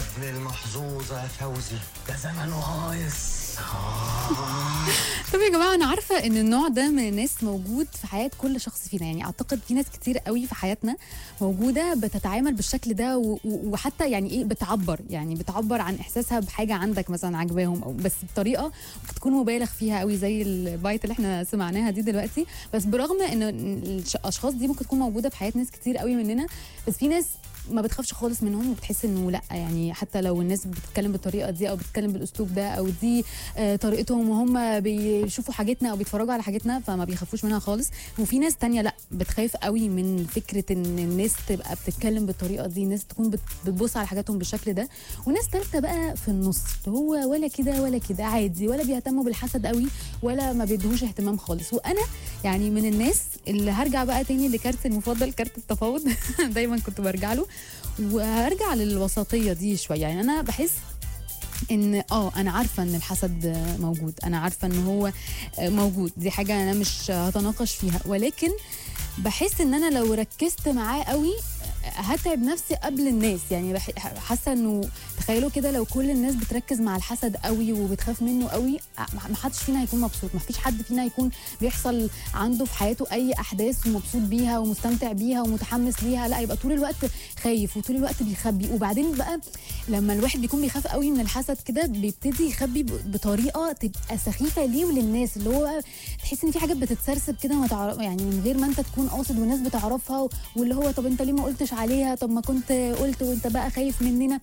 ابن المحظوظة فوزي ده زمن هايص طب يا جماعه انا عارفه ان النوع ده من الناس موجود في حياه كل شخص فينا يعني اعتقد في ناس كتير قوي في حياتنا موجوده بتتعامل بالشكل ده و- و- وحتى يعني ايه بتعبر يعني بتعبر عن احساسها بحاجه عندك مثلا عجباهم او بس بطريقه ممكن تكون مبالغ فيها قوي زي البايت اللي احنا سمعناها دي دلوقتي بس برغم ان الاشخاص دي ممكن تكون موجوده في حياه ناس كتير قوي مننا بس في ناس ما بتخافش خالص منهم وبتحس انه لا يعني حتى لو الناس بتتكلم بالطريقه دي او بتتكلم بالاسلوب ده او دي آه، طريقتهم وهم بيشوفوا حاجتنا او بيتفرجوا على حاجتنا فما بيخافوش منها خالص وفي ناس تانية لا بتخاف قوي من فكره ان الناس تبقى بتتكلم بالطريقه دي ناس تكون بت- بتبص على حاجاتهم بالشكل ده وناس تالتة بقى في النص اللي هو ولا كده ولا كده عادي ولا بيهتموا بالحسد قوي ولا ما بيدوش اهتمام خالص وانا يعني من الناس اللي هرجع بقى تاني لكارت المفضل كارت التفاوض دايما كنت برجع له وهرجع للوسطيه دي شويه يعني انا بحس ان اه انا عارفه ان الحسد موجود انا عارفه ان هو موجود دي حاجه انا مش هتناقش فيها ولكن بحس ان انا لو ركزت معاه قوي هتعب نفسي قبل الناس يعني بح- حاسه انه تخيلوا كده لو كل الناس بتركز مع الحسد قوي وبتخاف منه قوي ما حدش فينا هيكون مبسوط ما فيش حد فينا هيكون بيحصل عنده في حياته اي احداث ومبسوط بيها ومستمتع بيها ومتحمس ليها لا يبقى طول الوقت خايف وطول الوقت بيخبي وبعدين بقى لما الواحد بيكون بيخاف قوي من الحسد كده بيبتدي يخبي ب- بطريقه تبقى سخيفه ليه وللناس اللي هو تحس ان في حاجات بتتسرسب كده ما تعرف يعني من غير ما انت تكون قاصد والناس بتعرفها واللي هو طب انت ليه ما قلتش عليها طب ما كنت قلت وانت بقى خايف مننا